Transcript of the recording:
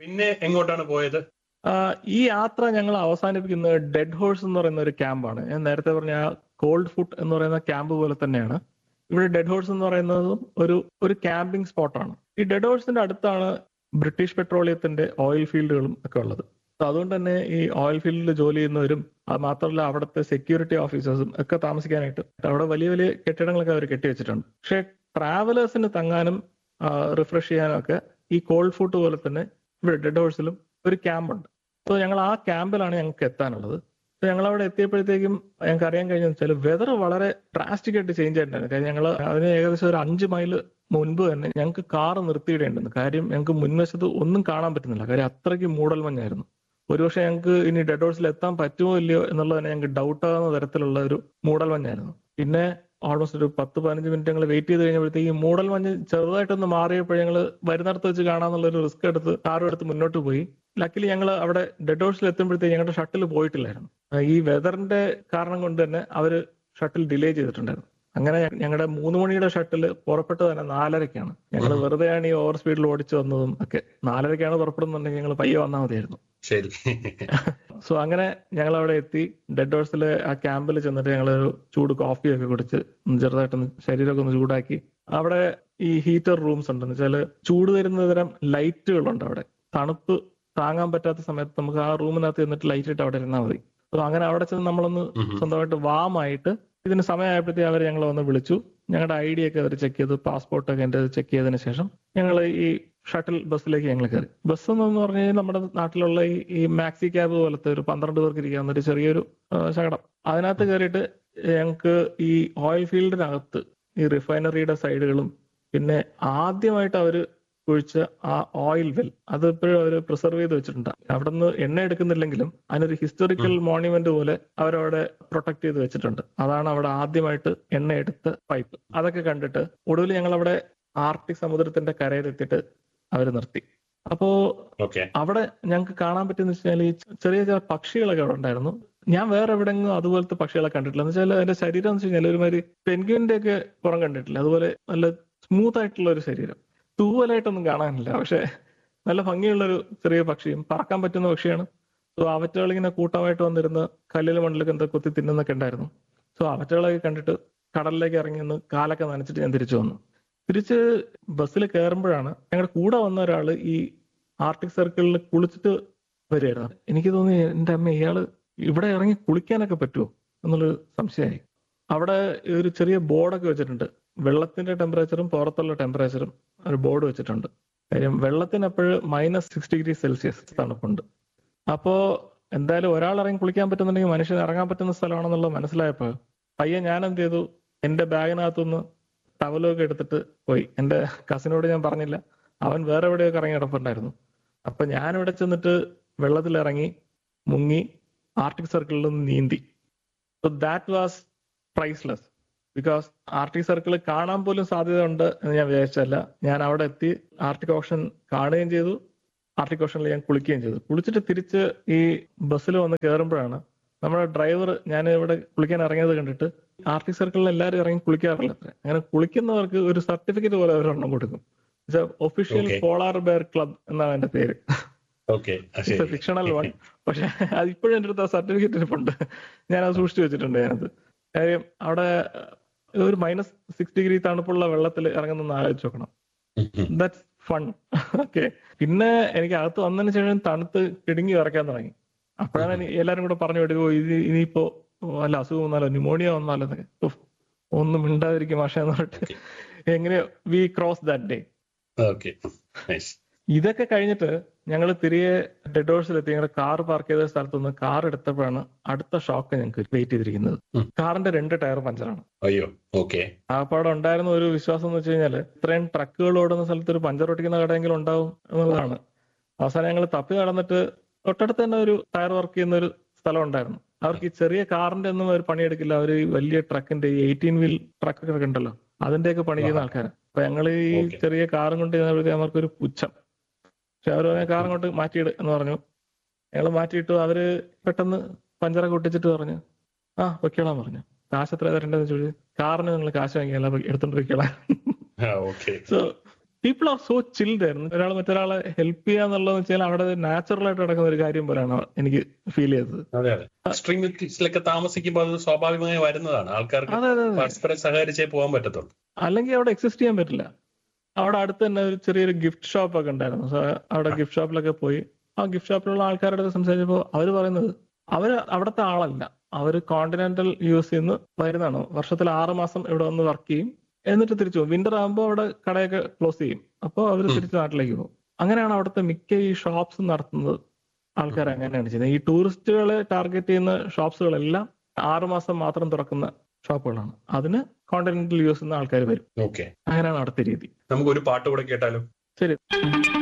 പിന്നെ എങ്ങോട്ടാണ് പോയത് ആ, ഈ യാത്ര ഞങ്ങൾ അവസാനിപ്പിക്കുന്നത് ഡെഡ് ഹോഴ്സ് എന്ന് പറയുന്ന ഒരു ക്യാമ്പാണ് ഞാൻ നേരത്തെ പറഞ്ഞ കോൾഡ് ഫുട്ട് എന്ന് പറയുന്ന ക്യാമ്പ് പോലെ തന്നെയാണ് ഇവിടെ ഡെഡ് ഹോഴ്സ് എന്ന് പറയുന്നതും ഒരു ഒരു ക്യാമ്പിംഗ് സ്പോട്ടാണ് ഈ ഡെഡ് ഹോഴ്സിന്റെ അടുത്താണ് ബ്രിട്ടീഷ് പെട്രോളിയത്തിന്റെ ഓയിൽ ഫീൽഡുകളും ഒക്കെ ഉള്ളത് So അതുകൊണ്ട് തന്നെ ഈ ഓയിൽ ഫീൽഡിൽ ജോലി ചെയ്യുന്നവരും അത് മാത്രമല്ല അവിടുത്തെ സെക്യൂരിറ്റി ഓഫീസേഴ്സും ഒക്കെ താമസിക്കാനായിട്ട് അവിടെ വലിയ വലിയ കെട്ടിടങ്ങളൊക്കെ അവർ കെട്ടിവെച്ചിട്ടുണ്ട് പക്ഷെ ട്രാവലേഴ്സിന് തങ്ങാനും റിഫ്രഷ് ചെയ്യാനും ഒക്കെ ഈ കോൾഡ് ഫുഡ് പോലെ തന്നെ ഇവിടെ ഡെഡ് ഹോഴ്സിലും ഒരു ക്യാമ്പുണ്ട് സോ ഞങ്ങൾ ആ ക്യാമ്പിലാണ് ഞങ്ങൾക്ക് എത്താനുള്ളത് സോ ഞങ്ങൾ അവിടെ എത്തിയപ്പോഴത്തേക്കും ഞങ്ങൾക്ക് അറിയാൻ കഴിഞ്ഞെന്ന് വെച്ചാൽ വെതർ വളരെ ഡ്രാസ്റ്റിക് ആയിട്ട് ചേഞ്ച് ആയിട്ടുണ്ടായിരുന്നു കാര്യം ഞങ്ങൾ അതിന് ഏകദേശം ഒരു അഞ്ച് മൈൽ മുൻപ് തന്നെ ഞങ്ങൾക്ക് കാർ നിർത്തിയിടേണ്ടെന്ന് കാര്യം ഞങ്ങൾക്ക് മുൻവശത്ത് ഒന്നും കാണാൻ പറ്റുന്നില്ല കാര്യം അത്രയ്ക്ക് മൂടൽ മഞ്ഞായിരുന്നു ഒരുപക്ഷെ ഞങ്ങൾക്ക് ഇനി ഡെഡ് ഹോഴ്സിൽ എത്താൻ പറ്റുമോ ഇല്ലയോ എന്നുള്ളത് തന്നെ ഞങ്ങൾക്ക് ഡൗട്ട് ആകുന്ന തരത്തിലുള്ള ഒരു മൂടൽ മഞ്ഞായിരുന്നു പിന്നെ ഓൾമോസ്റ്റ് ഒരു പത്ത് പതിനഞ്ച് മിനിറ്റ് ഞങ്ങൾ വെയിറ്റ് ചെയ്ത് കഴിഞ്ഞപ്പോഴത്തേക്ക് ഈ മൂടൽ മഞ്ഞ് ചെറുതായിട്ടൊന്ന് മാറിയപ്പോൾ ഞങ്ങൾ വരുന്നിടത്ത് വെച്ച് കാണാന്നുള്ള ഒരു റിസ്ക് എടുത്ത് കാറും എടുത്ത് മുന്നോട്ട് പോയി ലക്കിലി ഞങ്ങൾ അവിടെ ഡെഡ് ഹൗസിൽ എത്തുമ്പോഴത്തേക്ക് ഞങ്ങളുടെ ഷട്ടിൽ പോയിട്ടില്ലായിരുന്നു ആ, ഈ വെതറിന്റെ കാരണം കൊണ്ട് തന്നെ അവര് ഷട്ടിൽ ഡിലേ ചെയ്തിട്ടുണ്ടായിരുന്നു അങ്ങനെ ഞങ്ങളുടെ മൂന്ന് മണിയുടെ ഷട്ടിൽ പുറപ്പെട്ടത് തന്നെ നാലരയ്ക്കാണ് ഞങ്ങൾ വെറുതെയാണ് ഈ ഓവർ സ്പീഡിൽ ഓടിച്ചു വന്നതും ഒക്കെ നാലരയ്ക്കാണ് പുറപ്പെടുന്നുണ്ടെങ്കിൽ ഞങ്ങൾ പയ്യെ വന്നാൽ മതിയായിരുന്നു ശരി സോ അങ്ങനെ ഞങ്ങൾ അവിടെ എത്തി ഡെഡ് ഹോഴ്സിലെ ആ ക്യാമ്പിൽ ചെന്നിട്ട് ഞങ്ങൾ ഒരു ചൂട് കോഫി ഒക്കെ കുടിച്ച് ഒന്ന് ചെറുതായിട്ടൊന്ന് ശരീരമൊക്കെ ഒന്ന് ചൂടാക്കി അവിടെ ഈ ഹീറ്റർ റൂംസ് ഉണ്ടെന്ന് വെച്ചാൽ ചൂട് തരുന്ന തരം ലൈറ്റുകളുണ്ട് അവിടെ തണുപ്പ് താങ്ങാൻ പറ്റാത്ത സമയത്ത് നമുക്ക് ആ റൂമിനകത്ത് ചെന്നിട്ട് ലൈറ്റ് ഇട്ട് അവിടെ ഇരുന്നാൽ മതി സോ അങ്ങനെ അവിടെ ചെന്ന് നമ്മളൊന്ന് ഉം. സ്വന്തമായിട്ട് വാമായിട്ട് ഇതിന് സമയമായപ്പോഴത്തേക്ക് അവർ ഞങ്ങളെ വന്ന് വിളിച്ചു ഞങ്ങളുടെ ഐ ഡി ഒക്കെ അവർ ചെക്ക് ചെയ്തു പാസ്പോർട്ട് ഒക്കെ എൻ്റെ ചെക്ക് ചെയ്തതിന് ശേഷം ഞങ്ങൾ ഈ ഷട്ടിൽ ബസ്സിലേക്ക് ഞങ്ങൾ കയറി ബസ് എന്ന് പറഞ്ഞു കഴിഞ്ഞാൽ നമ്മുടെ നാട്ടിലുള്ള ഈ ഈ മാക്സി ക്യാബ് പോലത്തെ ഒരു പന്ത്രണ്ട് പേർക്ക് ഇരിക്കാവുന്ന ഒരു ചെറിയൊരു ആ, ശകടം അതിനകത്ത് കയറിയിട്ട് ഞങ്ങൾക്ക് ഈ ഓയിൽ ഫീൽഡിനകത്ത് ഈ റിഫൈനറിയുടെ സൈഡുകളും പിന്നെ ആദ്യമായിട്ട് അവര് കുഴിച്ച ആ ഓയിൽ വെൽ അത് ഇപ്പോഴും അവർ പ്രിസർവ് ചെയ്ത് വെച്ചിട്ടുണ്ട് അവിടെ നിന്ന് എണ്ണ എടുക്കുന്നില്ലെങ്കിലും അതിനൊരു ഹിസ്റ്റോറിക്കൽ മോണ്യുമെന്റ് പോലെ അവരവിടെ പ്രൊട്ടക്ട് ചെയ്ത് വെച്ചിട്ടുണ്ട് അതാണ് അവിടെ ആദ്യമായിട്ട് എണ്ണ എടുത്ത പൈപ്പ് അതൊക്കെ കണ്ടിട്ട് ഒടുവിൽ ഞങ്ങൾ അവിടെ ആർട്ടിക് സമുദ്രത്തിന്റെ കരയിലെത്തിയിട്ട് അവർ നിർത്തി അപ്പോ ഓക്കെ അവിടെ ഞങ്ങൾക്ക് കാണാൻ പറ്റുന്ന വെച്ചാൽ ഈ ചെറിയ ചെറിയ പക്ഷികളൊക്കെ അവിടെ ഉണ്ടായിരുന്നു ഞാൻ വേറെ എവിടെയെങ്കിലും അതുപോലത്തെ പക്ഷികളെ കണ്ടിട്ടില്ല എന്ന് വെച്ചാൽ അതിന്റെ ശരീരം എന്ന് വെച്ച് കഴിഞ്ഞാൽ ഒരുമാതിരി പെൻഗ്വിന്റെ ഒക്കെ പുറം കണ്ടിട്ടില്ല അതുപോലെ നല്ല സ്മൂത്ത് ആയിട്ടുള്ള ഒരു ശരീരം തൂവലായിട്ടൊന്നും കാണാനില്ല പക്ഷെ നല്ല ഭംഗിയുള്ള ഒരു ചെറിയ പക്ഷിയും പറക്കാൻ പറ്റുന്ന പക്ഷിയാണ് സോ അവറ്റകൾ ഇങ്ങനെ കൂട്ടമായിട്ട് വന്നിരുന്ന് കല്ലിൽ മണ്ണിലൊക്കെ എന്താ കൊത്തി തിന്നുന്നൊക്കെ ഉണ്ടായിരുന്നു സോ അവറ്റകളൊക്കെ കണ്ടിട്ട് കടലിലേക്ക് ഇറങ്ങി ഒന്ന് കാലൊക്കെ നനച്ചിട്ട് ഞാൻ തിരിച്ചു വന്നു തിരിച്ച് ബസ്സിൽ കയറുമ്പോഴാണ് ഞങ്ങളുടെ കൂടെ വന്ന ഒരാള് ഈ ആർട്ടിക് സർക്കിളിൽ കുളിച്ചിട്ട് വരികയായിരുന്നു എനിക്ക് തോന്നി എന്റെ അമ്മ ഇയാള് ഇവിടെ ഇറങ്ങി കുളിക്കാനൊക്കെ പറ്റുമോ എന്നുള്ളൊരു സംശയമായി അവിടെ ഒരു ചെറിയ ബോർഡൊക്കെ വെച്ചിട്ടുണ്ട് വെള്ളത്തിന്റെ ടെമ്പറേച്ചറും പുറത്തുള്ള ടെമ്പറേച്ചറും ഒരു ബോർഡ് വെച്ചിട്ടുണ്ട് കാര്യം വെള്ളത്തിന് എപ്പോഴും മൈനസ് സിക്സ് ഡിഗ്രി സെൽഷ്യസ് തണുപ്പുണ്ട് അപ്പോ എന്തായാലും ഒരാൾ ഇറങ്ങി കുളിക്കാൻ പറ്റുന്നുണ്ടെങ്കിൽ മനുഷ്യന് ഇറങ്ങാൻ പറ്റുന്ന സ്ഥലമാണെന്നുള്ളത് മനസ്സിലായപ്പോ പയ്യെ ഞാൻ എന്ത് ചെയ്തു എന്റെ ബാഗിനകത്തുനിന്ന് ടവലൊക്കെ എടുത്തിട്ട് പോയി എന്റെ കസിനോട് ഞാൻ പറഞ്ഞില്ല അവൻ വേറെ എവിടെയൊക്കെ ഇറങ്ങി കിടപ്പുണ്ടായിരുന്നു അപ്പൊ ഞാൻ ഇവിടെ ചെന്നിട്ട് വെള്ളത്തിൽ ഇറങ്ങി മുങ്ങി ആർട്ടിക് സർക്കിളിൽ നിന്ന് നീന്തി so that was priceless because Arctic circle കാണാൻ പോലും സാധ്യത ഉണ്ട് എന്ന് ഞാൻ വിചാരിച്ചല്ല ഞാൻ അവിടെ എത്തി ആർട്ടിക് ഓഷൻ കാണുകയും ചെയ്തു ആർട്ടിക് ഓഷനിൽ ഞാൻ കുളിക്കുകയും ചെയ്തു കുളിച്ചിട്ട് തിരിച്ച് ഈ ബസ്സിൽ വന്ന് കയറുമ്പോഴാണ് നമ്മുടെ ഡ്രൈവർ ഞാൻ ഇവിടെ കുളിക്കാൻ ഇറങ്ങിയത് കണ്ടിട്ട് ആർട്ടിക് സർക്കിളിൽ എല്ലാവരും ഇറങ്ങി കുളിക്കാറില്ല അത്ര അങ്ങനെ കുളിക്കുന്നവർക്ക് ഒരു സർട്ടിഫിക്കറ്റ് പോലെ അവരൊരെണ്ണം കൊടുക്കും official Okay. Polar bear club എന്നാണ് എന്റെ പേര് ഓക്കെ ഫിക്ഷണൽ വൺ പക്ഷെ അത് ഇപ്പോഴും എൻ്റെ അടുത്ത് ആ സർട്ടിഫിക്കറ്റ് ഇരിപ്പുണ്ട് ഞാൻ അത് സൂക്ഷിച്ചു വെച്ചിട്ടുണ്ട് ഞാനത് കാര്യം അവിടെ ഒരു മൈനസ് സിക്സ് ഡിഗ്രി തണുപ്പുള്ള വെള്ളത്തിൽ ഇറങ്ങുന്ന ആലോചിച്ച് നോക്കണം ദാറ്റ്സ് ഫൺ ഓക്കെ പിന്നെ എനിക്ക് അകത്ത് വന്നതിന് ശേഷം തണുത്ത് കിടുങ്ങി ഇറക്കാൻ തുടങ്ങി അപ്പോഴാണ് എനി- എല്ലാരും കൂടെ പറഞ്ഞു വിടുകയോ ഇത് ഇനിയിപ്പോ വല്ല അസുഖം വന്നാലോ ന്യൂമോണിയ വന്നാലോ എന്നൊക്കെ ഉഫ്, ഒന്നും മിണ്ടാതിരിക്കും മാഷ എന്ന് പറഞ്ഞിട്ട് എങ്ങനെ we cross that day okay nice ഇതൊക്കെ കഴിഞ്ഞിട്ട് ഞങ്ങൾ തിരികെ ഡെഡ് ഹോഴ്സിലെത്തി ഞങ്ങളുടെ കാർ പാർക്ക് ചെയ്ത സ്ഥലത്ത് നിന്ന് കാർ എടുത്തപ്പോഴാണ് അടുത്ത ഷോക്ക് ഞങ്ങൾക്ക് വെയിറ്റ് ചെയ്തിരിക്കുന്നത് ഉം. കാറിന്റെ രണ്ട് ടയർ പഞ്ചറാണ് അയ്യോ ഓക്കെ ആപ്പാടെ ഉണ്ടായിരുന്ന ഒരു വിശ്വാസം എന്ന് വെച്ച് കഴിഞ്ഞാൽ ഇത്രയും ട്രക്കുകൾ ഓടുന്ന സ്ഥലത്ത് ഒരു പഞ്ചർ ഒട്ടിക്കുന്ന കടയെങ്കിലും ഉണ്ടാവും എന്നുള്ളതാണ് അവസാനം ഞങ്ങൾ തപ്പി നടന്നിട്ട് തൊട്ടടുത്ത് തന്നെ ഒരു ടയർ വർക്ക് ചെയ്യുന്ന ഒരു സ്ഥലം ഉണ്ടായിരുന്നു അവർക്ക് ഈ ചെറിയ കാറിന്റെ ഒന്നും അവർ പണിയെടുക്കില്ല അവർ ഈ വലിയ ട്രക്കിന്റെ ഈ എയ്റ്റീൻ വീൽ ട്രക്കൊക്കെ ഉണ്ടല്ലോ അതിന്റെയൊക്കെ പണി ചെയ്യുന്ന ആൾക്കാരാണ് അപ്പൊ ഞങ്ങൾ ഈ Okay. ചെറിയ കാറും കൊണ്ട് ചെന്നപ്പോഴത്തേക്ക് അവർക്ക് ഒരു പുച്ഛം പക്ഷെ അവർ പറഞ്ഞ കാറും കൊണ്ട് മാറ്റിയിട് എന്ന് പറഞ്ഞു ഞങ്ങൾ മാറ്റിയിട്ടു അവര് പെട്ടെന്ന് പഞ്ചറൊക്കെ ഒട്ടിച്ചിട്ട് പറഞ്ഞു ആ വെക്കോളാൻ പറഞ്ഞു കാശ് എത്ര തരേണ്ടതെന്ന് ചോദിച്ചു കാറിന് നിങ്ങൾ കാശ് വാങ്ങിയല്ല എടുത്തോണ്ട് വെക്കോളാം okay so people are so chilled ആയിരുന്നു ഒരാൾ മറ്റൊരാളെ ഹെൽപ്പ് ചെയ്യാന്നുള്ളതെന്ന് വെച്ചാൽ അവിടെ നാച്ചുറൽ ആയിട്ട് നടക്കുന്ന ഒരു കാര്യം പോലെയാണ് എനിക്ക് ഫീൽ ചെയ്തത് അതെ അതെ എക്സ്ട്രീമിറ്റിസിലൊക്കെ താമസിക്കുമ്പോൾ അത് സ്വാഭാവികമായി വരുന്നതാണ് ആൾക്കാർക്ക് അതെ അതെ അതെ പരസ്പരം സഹകരിച്ചേ പോകാൻ പറ്റത്തുള്ളൂ അല്ലെങ്കിൽ അവിടെ എക്സിസ്റ്റ് ചെയ്യാൻ പറ്റില്ല അവിടെ അടുത്ത് തന്നെ ഒരു ചെറിയൊരു ഗിഫ്റ്റ് ഷോപ്പ് ഒക്കെ ഉണ്ടായിരുന്നു സോ അവിടെ ഗിഫ്റ്റ് ഷോപ്പിലൊക്കെ പോയി ആ ഗിഫ്റ്റ് ഷോപ്പിലുള്ള ആൾക്കാരുടെ അടുത്ത് സംസാരിച്ചപ്പോൾ അവർ പറയുന്നത് അവര് അവിടുത്തെ ആളല്ല അവർ കോണ്ടിനെന്റൽ യൂസ് ചെയ്യുന്ന വരുന്നതാണ് വർഷത്തിൽ ആറ് മാസം ഇവിടെ വന്ന് വർക്ക് ചെയ്യും എന്നിട്ട് തിരിച്ചു പോകും വിന്റർ ആകുമ്പോൾ അവിടെ കടയൊക്കെ ക്ലോസ് ചെയ്യും അപ്പോൾ അവർ ഉം. തിരിച്ച് നാട്ടിലേക്ക് പോകും അങ്ങനെയാണ് അവിടുത്തെ മിക്ക ഈ ഷോപ്സ് നടത്തുന്നത് ആൾക്കാർ അങ്ങനെയാണ് ചെയ്യുന്നത് ഈ ടൂറിസ്റ്റുകളെ ടാർഗറ്റ് ചെയ്യുന്ന ഷോപ്സുകളെല്ലാം ആറ് മാസം മാത്രം തുറക്കുന്ന ഷോപ്പുകളാണ് അതിന് കോണ്ടിനെന്റൽ യൂസ് ചെയ്യുന്ന ആൾക്കാർ വരും ഓക്കെ അങ്ങനെയാണ് അവിടുത്തെ രീതി നമുക്ക് ഒരു പാട്ട് കൂടെ കേട്ടാലോ ശരി